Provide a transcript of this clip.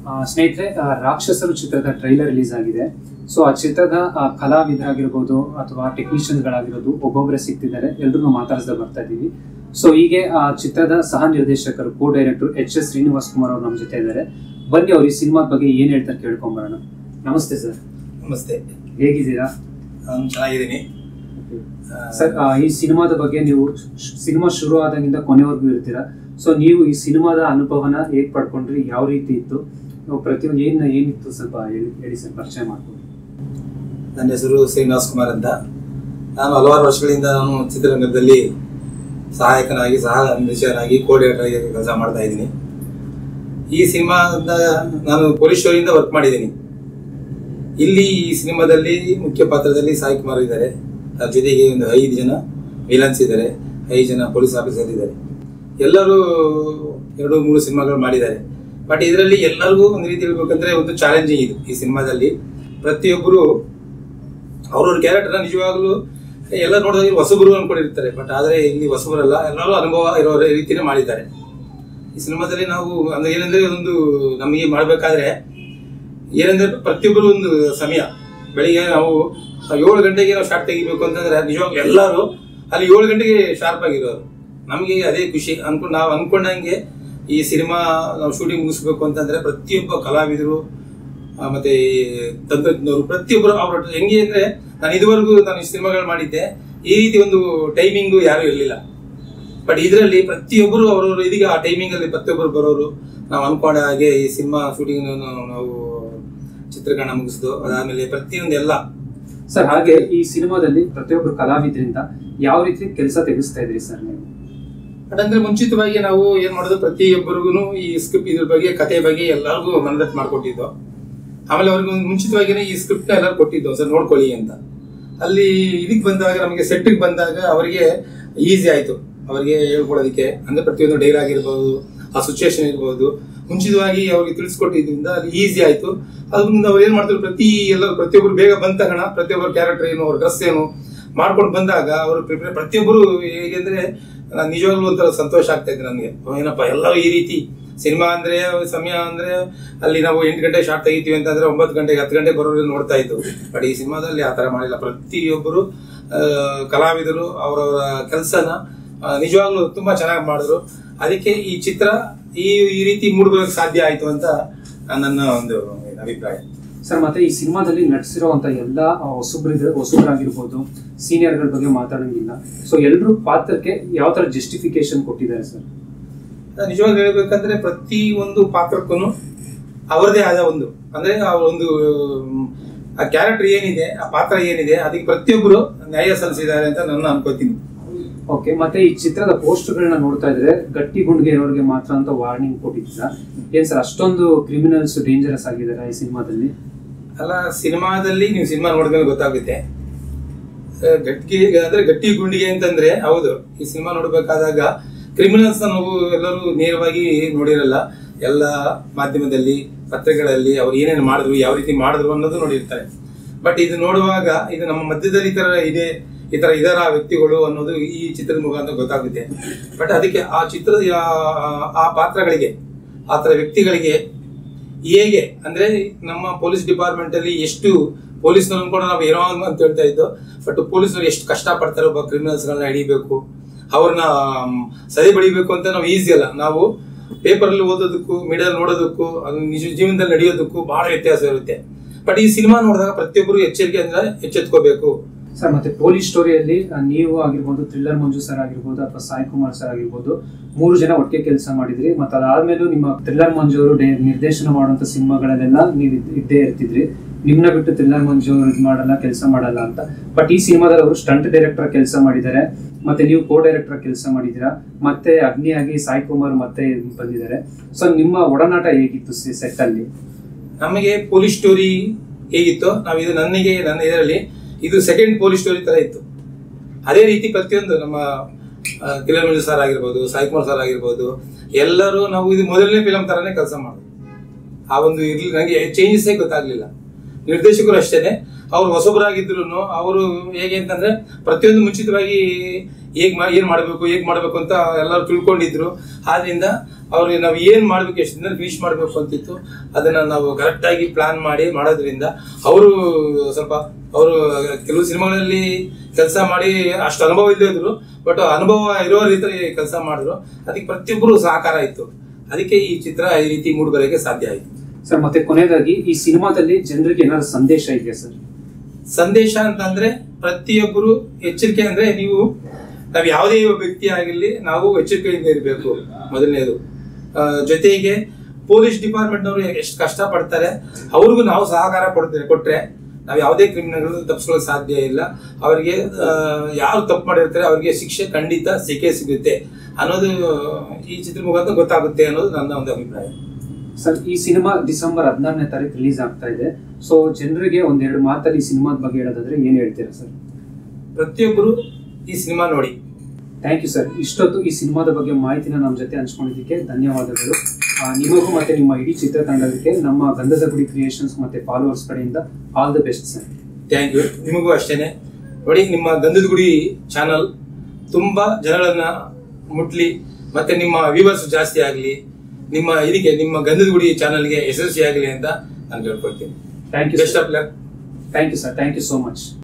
ಆ, ಸ್ನೇಹಿತರೆ ಆ, ರಾಕ್ಷಸರು ಚಿತ್ರದ ಟ್ರೈಲರ್ ರಿಲೀಸ್ ಆಗಿದೆ ಸೊ ಆ ಚಿತ್ರದ ಆ, ಕಲಾವಿದರಾಗಿರ್ಬೋದು ಅಥವಾ ಟೆಕ್ನಿಷಿಯನ್ಗಳಾಗಿರೋದು ಒಬ್ಬೊಬ್ಬರೇ ಸಿಗ್ತಿದ್ದಾರೆ ಎಲ್ಲರೂ ಮಾತಾಡಿಸ್ತಾ ಬರ್ತಾ ಇದ್ದೀವಿ ಸೊ ಹೀಗೆ ಆ ಚಿತ್ರದ ಸಹ ನಿರ್ದೇಶಕರು co director H S Srinivas Kumar ಅವರು ನಮ್ಮ ಜೊತೆ ಇದ್ದಾರೆ ಬನ್ನಿ ಅವ್ರು ಈ ಸಿನಿಮಾದ ಬಗ್ಗೆ ಏನ್ ಹೇಳ್ತಾರೆ ಕೇಳ್ಕೊಂಬರೋಣ ನಮಸ್ತೆ ಸರ್ ನಮಸ್ತೆ ಹೇಗಿದ್ದೀರಾ ನಾನು ಚೆನ್ನಾಗಿದ್ದೀನಿ ಆ, ಸರ್ ಆ, ಈ ಸಿನಿಮಾದ ಬಗ್ಗೆ ನೀವು ಸಿನಿಮಾ ಶುರು ಆದಾಗಿಂದ ಕೊನೆವರೆಗೂ ಇರ್ತೀರಾ ಸೊ ನೀವು ಈ ಸಿನಿಮಾದ ಅನುಭವನ ಹೇಗ್ ಪಡ್ಕೊಂಡ್ರಿ ಯಾವ ರೀತಿ ಇತ್ತು ನೀವು ಪ್ರತಿಯೊಂದು ಏನ್ ಏನಿತ್ತು ಸ್ವಲ್ಪ ಹೇಳಿ ಹೇಳಿ ಸರ್ ಪರಿಚಯ ಮಾಡ್ಕೊಂಡು ನನ್ನ ಹೆಸರು ಶ್ರೀನಿವಾಸ್ ಕುಮಾರ್ ಅಂತ ನಾನು ಹಲವಾರು ವರ್ಷಗಳಿಂದ ನಾನು ಚಿತ್ರರಂಗದಲ್ಲಿ ಸಹಾಯಕನಾಗಿ ಸಹ ನಿರ್ದೇಶಕನಾಗಿ ಕೋಆರ್ಡಿನೇಟರ್ ಆಗಿ ಕೆಲಸ ಮಾಡ್ತಾ ಇದ್ದೀನಿ ಈ ಸಿನಿಮಾದ ನಾನು ಪೊಲೀಸ್ ಸ್ಟೋರಿಯಿಂದ ವರ್ಕ್ ಮಾಡಿದ್ದೀನಿ ಇಲ್ಲಿ ಈ ಸಿನಿಮಾದಲ್ಲಿ ಮುಖ್ಯ ಪಾತ್ರದಲ್ಲಿ ಸಾಯಿ ಕುಮಾರ್ ಇದ್ದಾರೆ ಅದ್ರ ಜೊತೆಗೆ ಒಂದು ಐದು ಜನ ವಿಲನ್ಸ್ ಇದ್ದಾರೆ ಐದು ಜನ ಪೊಲೀಸ್ ಆಫೀಸರ್ ಇದ್ದಾರೆ ಎಲ್ಲರೂ ಎರಡು ಮೂರು ಸಿನಿಮಾಗಳು ಮಾಡಿದ್ದಾರೆ ಬಟ್ ಇದರಲ್ಲಿ ಎಲ್ಲರಿಗೂ ಒಂದು ರೀತಿ ಹೇಳ್ಬೇಕಂದ್ರೆ ಒಂದು ಚಾಲೆಂಜಿಂಗ್ ಇದು ಈ ಸಿನಿಮಾದಲ್ಲಿ ಪ್ರತಿಯೊಬ್ಬರು ಅವ್ರವ್ರ ಕ್ಯಾರೆಕ್ಟರ್ ನಿಜವಾಗ್ಲೂ ಎಲ್ಲ ನೋಡಿದಾಗ ಹೊಸಬರು ಅನ್ಕೊಂಡಿರ್ತಾರೆ ಬಟ್ ಆದ್ರೆ ಇಲ್ಲಿ ಹೊಸಬರಲ್ಲ ಎಲ್ಲರೂ ಅನುಭವ ಇರೋ ರೀತಿನೇ ಮಾಡಿದ್ದಾರೆ ಈ ಸಿನಿಮಾದಲ್ಲಿ ನಾವು ಅಂದ್ರೆ ಏನಂದ್ರೆ ಒಂದು ನಮಗೆ ಮಾಡಬೇಕಾದ್ರೆ ಏನಂದ್ರೆ ಪ್ರತಿಯೊಬ್ಬರು ಒಂದು ಸಮಯ ಬೆಳಿಗ್ಗೆ ನಾವು ಏಳು ಗಂಟೆಗೆ ನಾವು ಶಾರ್ಟ್ ತೆಗಿಬೇಕು ಅಂತಂದ್ರೆ ನಿಜವಾಗ್ಲೂ ಎಲ್ಲರೂ ಅಲ್ಲಿ ಏಳು ಗಂಟೆಗೆ ಶಾರ್ಪ್ ಆಗಿರೋರು ನಮಗೆ ಅದೇ ಖುಷಿ ಅನ್ಕೊಂಡು ನಾವು ಅನ್ಕೊಂಡಂಗೆ ಈ ಸಿನಿಮಾ ನಾವು ಶೂಟಿಂಗ್ ಮುಗಿಸ್ಬೇಕು ಅಂತಂದ್ರೆ ಪ್ರತಿಯೊಬ್ಬ ಕಲಾವಿದರು ಆ, ಮತ್ತೆ ಈ ತಂತ್ರಜ್ಞರು ಪ್ರತಿಯೊಬ್ಬರು ಅವ್ರ ಹೆಂಗೆ ಅಂದ್ರೆ ನಾನು ಇದುವರೆಗೂ ನಾನು ಈ ಸಿನಿಮಾಗಳು ಮಾಡಿದ್ದೆ ಈ ರೀತಿ ಒಂದು ಟೈಮಿಂಗು ಯಾರು ಇರಲಿಲ್ಲ ಬಟ್ ಇದರಲ್ಲಿ ಪ್ರತಿಯೊಬ್ಬರು ಅವರವರು ಇದೀಗ ಆ ಟೈಮಿಂಗ್ ಅಲ್ಲಿ ಪ್ರತಿಯೊಬ್ಬರು ಬರೋರು ನಾವು ಅನ್ಕೊಂಡ ಹಾಗೆ ಈ ಸಿನಿಮಾ ಶೂಟಿಂಗ್ ನಾವು ಚಿತ್ರೀಕರಣ ಮುಗಿಸಿದ್ದು ಅದಾದ್ಮೇಲೆ ಪ್ರತಿಯೊಂದು ಎಲ್ಲ ಸರ್ ಹಾಗೆ ಈ ಸಿನಿಮಾದಲ್ಲಿ ಪ್ರತಿಯೊಬ್ಬರು ಕಲಾವಿದರಿಂದ ಯಾವ ರೀತಿ ಕೆಲಸ ತೆಗೆಸ್ತಾ ಇದ್ರಿ ಸರ್ ನೀವು ಬಟ್ ಅಂದ್ರೆ ಮುಂಚಿತವಾಗಿ ನಾವು ಏನ್ ಮಾಡೋದು ಪ್ರತಿಯೊಬ್ಬರಿಗೂ ಈ ಸ್ಕ್ರಿಪ್ಟ್ ಇದ್ರ ಬಗ್ಗೆ ಕತೆ ಬಗ್ಗೆ ಎಲ್ಲರಿಗೂ ಮನದಟ್ಟು ಮಾಡ್ಕೊಟ್ಟಿದ್ದು ಆಮೇಲೆ ಅವ್ರಿಗೆ ಒಂದು ಮುಂಚಿತವಾಗಿನೇ ಈ ಸ್ಕ್ರಿಪ್ಟ್ ಎಲ್ಲರೂ ಕೊಟ್ಟಿದ್ದು ಸರ್ ನೋಡ್ಕೊಳ್ಳಿ ಅಂತ ಅಲ್ಲಿ ಇದಕ್ಕೆ ಬಂದಾಗ ನಮಗೆ ಸೆಟ್ಗೆ ಬಂದಾಗ ಅವರಿಗೆ ಈಸಿ ಆಯ್ತು ಅವರಿಗೆ ಹೇಳ್ಕೊಡೋದಕ್ಕೆ ಅಂದ್ರೆ ಪ್ರತಿಯೊಂದು ಡೈಲಾಗ್ ಇರ್ಬೋದು ಆ ಸಿಚುವೇಶನ್ ಇರ್ಬೋದು ಮುಂಚಿತವಾಗಿ ಅವ್ರಿಗೆ ತಿಳಿಸ್ಕೊಟ್ಟಿದ್ರಿಂದ ಅದು ಈಸಿ ಆಯ್ತು ಅದರಿಂದ ಅವ್ರು ಏನ್ ಮಾಡ್ತಾರೆ ಪ್ರತಿ ಎಲ್ಲರೂ ಪ್ರತಿಯೊಬ್ಬರು ಬೇಗ ಬಂದ ತಕ್ಷಣ ಪ್ರತಿಯೊಬ್ಬರ ಕ್ಯಾರೆಕ್ಟರ್ ಏನು ಅವ್ರ ಡ್ರೆಸ್ ಏನು ಮಾಡ್ಕೊಂಡು ಬಂದಾಗ ಅವರು ಪ್ರಿಪೇರ್ ಪ್ರತಿಯೊಬ್ಬರು ಹೇಗೆಂದ್ರೆ ನಾನ್ ನಿಜವಾಗ್ಲೂ ಒಂಥರ ಸಂತೋಷ ಆಗ್ತಾ ಇತ್ತು ನನಗೆ ಏನಪ್ಪ ಎಲ್ಲರೂ ಈ ರೀತಿ ಸಿನಿಮಾ ಅಂದ್ರೆ ಸಮಯ ಅಂದ್ರೆ ಅಲ್ಲಿ ನಾವು ಎಂಟು ಗಂಟೆ ಶಾರ್ಟ್ ತೆಗಿತೀವಿ ಅಂತಂದ್ರೆ ಒಂಬತ್ತು ಗಂಟೆಗೆ ಹತ್ತು ಗಂಟೆಗೆ ಬರೋರು ನೋಡ್ತಾ ಇದ್ದು ಬಟ್ ಈ ಸಿನಿಮಾದಲ್ಲಿ ಆ ತರ ಮಾಡಿಲ್ಲ ಪ್ರತಿಯೊಬ್ಬರು ಆ, ಕಲಾವಿದರು ಅವರವರ ಕೆಲಸನ ನಿಜವಾಗ್ಲೂ ತುಂಬಾ ಚೆನ್ನಾಗಿ ಮಾಡಿದ್ರು ಅದಕ್ಕೆ ಈ ಚಿತ್ರ ಈ ಈ ರೀತಿ ಮೂಡ್ಬೇಕು ಸಾಧ್ಯ ಆಯ್ತು ಅಂತ ನನ್ನ ಒಂದು ಅಭಿಪ್ರಾಯ ಸರ್ ಮತ್ತೆ ಈ ಸಿನಿಮಾದಲ್ಲಿ ನಟಿಸಿರುವಂತ ಎಲ್ಲ ಹೊಸಬ್ರಿದ ಹೊಸಬ್ರಾಗಿರ್ಬೋದು ಸೀನಿಯರ್ಗಳ ಬಗ್ಗೆ ಮಾತಾಡಂಗಿಲ್ಲ ಸೊ ಎಲ್ಲರೂ ಪಾತ್ರಕ್ಕೆ ಯಾವ ತರ ಜಸ್ಟಿಫಿಕೇಶನ್ ಕೊಟ್ಟಿದ್ದಾರೆ ಸರ್ ನಿಜವಾಗಿ ಹೇಳ್ಬೇಕಂದ್ರೆ ಪ್ರತಿ ಒಂದು ಪಾತ್ರಕ್ಕೂ ಅವರದೇ ಆದ ಒಂದು ಅಂದ್ರೆ ಅವ್ರ ಒಂದು ಮ್, ಆ ಕ್ಯಾರೆಕ್ಟರ್ ಏನಿದೆ ಆ ಪಾತ್ರ ಏನಿದೆ ಅದಕ್ಕೆ ಪ್ರತಿಯೊಬ್ಬರು ನ್ಯಾಯ ಸಲ್ಲಿಸಿದ್ದಾರೆ ಅಂತ ನನ್ನ ಅನ್ಕೋತೀನಿ ಓಕೆ ಮತ್ತೆ ಈ ಚಿತ್ರದ ಪೋಸ್ಟರ್ಗಳನ್ನ ನೋಡ್ತಾ ಇದ್ರೆ ಗಟ್ಟಿ ಗುಂಡ್ಗೆ ಇರೋರಿಗೆ ಮಾತ್ರ ಅಂತ ವಾರ್ನಿಂಗ್ ಕೊಟ್ಟಿದ್ದೀರಾ ಏನ್ ಸರ್ ಅಷ್ಟೊಂದು ಕ್ರಿಮಿನಲ್ಸ್ ಡೇಂಜರಸ್ ಆಗಿದ್ದಾರೆ ಈ ಸಿನಿಮಾದಲ್ಲಿ ಅಲ್ಲ ಸಿನಿಮಾದಲ್ಲಿ ನೀವು ಸಿನಿಮಾ ನೋಡಿದ್ಮೇಲೆ ಗೊತ್ತಾಗುತ್ತೆ ಆ, ಗಟ್ಟಿ ಅಂದ್ರೆ ಗಟ್ಟಿ ಗುಂಡಿಗೆ ಅಂತಂದ್ರೆ ಹೌದು ಈ ಸಿನಿಮಾ ನೋಡ್ಬೇಕಾದಾಗ ಕ್ರಿಮಿನಲ್ಸ್ ನಾವು ಎಲ್ಲರೂ ನೇರವಾಗಿ ನೋಡಿರಲ್ಲ ಎಲ್ಲ ಮಾಧ್ಯಮದಲ್ಲಿ ಪತ್ರಿಕೆಗಳಲ್ಲಿ ಅವ್ರು ಏನೇನು ಮಾಡಿದ್ರು ಯಾವ ರೀತಿ ಮಾಡಿದ್ರು ಅನ್ನೋದು ನೋಡಿರ್ತಾರೆ ಬಟ್ ಇದು ನೋಡುವಾಗ ಇದು ನಮ್ಮ ಮಧ್ಯದಲ್ಲಿ ಈ ತರ ಇದೆ ಈ ತರ ಇದರ ವ್ಯಕ್ತಿಗಳು ಅನ್ನೋದು ಈ ಚಿತ್ರದ ಮುಖಾಂತರ ಗೊತ್ತಾಗುತ್ತೆ ಬಟ್ ಅದಕ್ಕೆ ಆ ಚಿತ್ರದ ಆ- ಆ ಪಾತ್ರಗಳಿಗೆ ಆ ತರ ವ್ಯಕ್ತಿಗಳಿಗೆ ಹೇಗೆ ಅಂದ್ರೆ ನಮ್ಮ ಪೊಲೀಸ್ ಡಿಪಾರ್ಟ್ಮೆಂಟ್ ಅಲ್ಲಿ ಎಷ್ಟು ಪೊಲೀಸ್ನವ್ರು ಅನ್ಕೊಂಡು ನಾವು ಏನೋ ಒಂದು ಅಂತ ಹೇಳ್ತಾ ಇದ್ದು ಬಟ್ ಪೊಲೀಸ್ನವ್ರು ಎಷ್ಟು ಕಷ್ಟ ಪಡ್ತಾರೆ ಒಬ್ಬ ಕ್ರಿಮಿನಲ್ಸ್ ಗಳನ್ನ ಹಿಡಿಬೇಕು ಅವ್ರನ್ನ ಮ್, ಸರಿ ಬಡಿಬೇಕು ಅಂತ ನಾವು ಈಸಿ ಅಲ್ಲ ನಾವು ಪೇಪರ್ ಅಲ್ಲಿ ಓದೋದಕ್ಕೂ ಮೀಡಿಯಾ ನೋಡೋದಕ್ಕೂ ಅದು ನಿಜ ಜೀವನದಲ್ಲಿ ನಡೆಯೋದಕ್ಕೂ ಬಹಳ ವ್ಯತ್ಯಾಸ ಇರುತ್ತೆ ಬಟ್ ಈ ಸಿನಿಮಾ ನೋಡಿದಾಗ ಪ್ರತಿಯೊಬ್ಬರು ಎಚ್ಚರಿಕೆ ಅಂದ್ರೆ ಎಚ್ಚೆತ್ಕೋಬೇಕು ಸರ್ ಮತ್ತೆ ಪೊಲೀಸ್ ಸ್ಟೋರಿಯಲ್ಲಿ ಆ, ನೀವು ಆಗಿರ್ಬೋದು ಥ್ರಿಲ್ಲರ್ ಮಂಜು ಸರ್ ಆಗಿರ್ಬೋದು ಅಥವಾ ಸಾಯಿ ಕುಮಾರ್ ಸರ್ ಆಗಿರ್ಬೋದು ಮೂರು ಜನ ಒಟ್ಟಿಗೆ ಕೆಲಸ ಮಾಡಿದ್ರಿ ಮತ್ತೆ ಅದಾದ್ಮೇಲೂ ನಿಮ್ಮ ಥ್ರಿಲ್ಲರ್ ಮಂಜು ಅವರು ಡೇ- ನಿರ್ದೇಶನ ಮಾಡುವಂತ ಸಿನಿಮಾಗಳಲ್ಲೆಲ್ಲ ನೀವು ಇದ್- ಇದ್ದೇ ಇರ್ತಿದ್ರಿ ನಿಮ್ನ ಬಿಟ್ಟು ಥ್ರಿಲ್ಲರ್ ಮಂಜು ಅವರು ಇದು ಮಾಡಲ್ಲ ಕೆಲಸ ಮಾಡಲ್ಲ ಅಂತ ಬಟ್ ಈ ಸಿನಿಮಾದಲ್ಲಿ ಅವರು ಸ್ಟಂಟ್ ಡೈರೆಕ್ಟರ್ ಕೆಲಸ ಮಾಡಿದ್ದಾರೆ ಮತ್ತೆ ನೀವು ಕೋ ಡೈರೆಕ್ಟರ್ ಕೆಲಸ ಮಾಡಿದ್ದೀರಾ ಮತ್ತೆ ಅಗ್ನಿಯಾಗಿ ಸಾಯಿ ಕುಮಾರ್ ಮತ್ತೆ ಬಂದಿದ್ದಾರೆ ಸೊ ನಿಮ್ಮ ಒಡನಾಟ ಹೇಗಿತ್ತು ಸೆಟ್ ಅಲ್ಲಿ ನಮಗೆ ಪೊಲೀಸ್ ಸ್ಟೋರಿ ಹೇಗಿತ್ತು ನಾವು ಇದು ನನಗೆ ನನ್ನ ಇದರಲ್ಲಿ ಇದು ಸೆಕೆಂಡ್ ಪೊಲೀಸ್ ಸ್ಟೋರಿ ತರ ಇತ್ತು ಅದೇ ರೀತಿ ಪ್ರತಿಯೊಂದು ನಮ್ಮ ಕಿರಣ್ ಸರ್ ಆಗಿರ್ಬೋದು ಸಾಯಿ ಕುಮಾರ್ ಸರ್ ಆಗಿರ್ಬೋದು ಎಲ್ಲರೂ ನಾವು ಇದು ಮೊದಲನೇ ಫಿಲಂ ತರನೇ ಕೆಲಸ ಮಾಡೋದು ಆ ಒಂದು ಇರ್ಲಿ ನನಗೆ ಚೇಂಜಸ್ ಗೊತ್ತಾಗ್ಲಿಲ್ಲ ನಿರ್ದೇಶಕರು ಅಷ್ಟೇನೆ ಅವ್ರು ಹೊಸಬರಾಗಿದ್ರು ಅವರು ಹೇಗೆ ಅಂತಂದ್ರೆ ಪ್ರತಿಯೊಂದು ಮುಂಚಿತವಾಗಿ ಹೇಗ್ ಮಾ- ಏನ್ ಮಾಡಬೇಕು ಹೇಗ್ ಮಾಡಬೇಕು ಅಂತ ಎಲ್ಲರೂ ತಿಳ್ಕೊಂಡಿದ್ರು ಆದ್ರಿಂದ ಅವ್ರಿಗೆ ನಾವು ಏನ್ ಮಾಡ್ಬೇಕು ಎಷ್ಟು ದಿನ ಫಿನಿಶ್ ಮಾಡಬೇಕು ಅಂತಿತ್ತು ಅದನ್ನ ನಾವು ಕರೆಕ್ಟ್ ಆಗಿ ಪ್ಲಾನ್ ಮಾಡಿ ಮಾಡೋದ್ರಿಂದ ಅವರು ಸ್ವಲ್ಪ ಅವರು ಕೆಲವು ಸಿನಿಮಾಗಳಲ್ಲಿ ಕೆಲಸ ಮಾಡಿ ಅಷ್ಟು ಅನುಭವ ಇಲ್ಲದೆ ಇದ್ರು ಬಟ್ ಅನುಭವ ಇರೋ ರೀತಿಯಲ್ಲಿ ಕೆಲಸ ಮಾಡಿದ್ರು ಅದಕ್ಕೆ ಪ್ರತಿಯೊಬ್ಬರು ಸಹಕಾರ ಇತ್ತು ಅದಕ್ಕೆ ಈ ಚಿತ್ರ ಈ ರೀತಿ ಮೂಡಿಬರೋಕೆ ಸಾಧ್ಯ ಆಯಿತು ಸರ್ ಮತ್ತೆ ಕೊನೆಯದಾಗಿ ಈ ಸಿನಿಮಾದಲ್ಲಿ ಜನರಿಗೆ ಏನಾದ್ರು ಸಂದೇಶ ಇದೆಯಾ ಸರ್ ಸಂದೇಶ ಅಂತಂದ್ರೆ ಪ್ರತಿಯೊಬ್ಬರು ಎಚ್ಚರಿಕೆ ಅಂದ್ರೆ ನೀವು ನಾವು ಯಾವುದೇ ವ್ಯಕ್ತಿ ಆಗಿರ್ಲಿ ನಾವು ಎಚ್ಚರಿಕೆಯಿಂದ ಇರಬೇಕು ಮೊದಲನೇದು ಆ, ಜೊತೆಗೆ ಪೊಲೀಸ್ ಡಿಪಾರ್ಟ್ಮೆಂಟ್ ಅವರು ಎಷ್ಟು ಕಷ್ಟ ಪಡ್ತಾರೆ ಅವ್ರಿಗೂ ನಾವು ಸಹಕಾರ ಕೊಡ್ತೇವೆ ಕೊಟ್ರೆ ನಾವು ಯಾವುದೇ ಕ್ರಿಮಿನಲ್ ತಪ್ಪಿಸ್ಕೊಳ್ಳೋಕೆ ಸಾಧ್ಯ ಇಲ್ಲ ಅವರಿಗೆ ಆ, ಯಾರು ತಪ್ಪು ಮಾಡಿರ್ತಾರೆ ಅವರಿಗೆ ಶಿಕ್ಷೆ ಖಂಡಿತ ಸಿಕ್ಕೇ ಸಿಗುತ್ತೆ ಅನ್ನೋದು ಈ ಚಿತ್ರ ಮುಖಾಂತರ ಗೊತ್ತಾಗುತ್ತೆ ಅನ್ನೋದು ನನ್ನ ಒಂದು ಅಭಿಪ್ರಾಯ ಸರ್ ಈ ಸಿನಿಮಾ ಡಿಸೆಂಬರ್ ಹದಿನಾರನೇ ತಾರೀಕು ರಿಲೀಸ್ ಆಗ್ತಾ ಇದೆ ಸೊ ಜನರಿಗೆ ಒಂದೆರಡು ಮಾತಲ್ಲಿ ಈ ಸಿನಿಮಾದ ಬಗ್ಗೆ ಹೇಳೋದಾದ್ರೆ ಏನ್ ಹೇಳ್ತೀರಾ ಸರ್ ಪ್ರತಿಯೊಬ್ಬರು ಈ ಸಿನಿಮಾ ನೋಡಿ ಥ್ಯಾಂಕ್ ಯು ಸರ್ ಇಷ್ಟೊತ್ತು ಈ ಸಿನಿಮಾದ ಬಗ್ಗೆ ಮಾಹಿತಿನ ನಮ್ಮ ಜೊತೆ ಹಂಚ್ಕೊಂಡಿದ್ದಕ್ಕೆ ಧನ್ಯವಾದಗಳು ಆ, ನಿಮಗೂ ಮತ್ತೆ ನಿಮ್ಮ ಇಡೀ ಚಿತ್ರತಂಡಕ್ಕೆ ನಮ್ಮ ಗಂಧದ ಗುಡಿ ಕ್ರಿಯೇಷನ್ಸ್ ಮತ್ತೆ ಫಾಲೋವರ್ಸ್ ಕಡೆಯಿಂದ all the best sir thank you ನಿಮಗೂ ಅಷ್ಟೇನೆ ನೋಡಿ ನಿಮ್ಮ ಗಂಧದ ಗುಡಿ ಚಾನಲ್ ತುಂಬಾ ಜನಗಳನ್ನ ಮುಟ್ಲಿ ಮತ್ತೆ ನಿಮ್ಮ ವ್ಯೂವರ್ಸ್ ಜಾಸ್ತಿ ಆಗಲಿ ನಿಮ್ಮ ಇದಕ್ಕೆ ನಿಮ್ಮ ಗಂಧದ ಗುಡಿ ಚಾನಲ್ಗೆ ಯಶಸ್ವಿ ಆಗಲಿ ಅಂತ ನಾನು ಕೇಳ್ಕೊಳ್ತೀನಿ thank you best of luck thank you sir thank you so much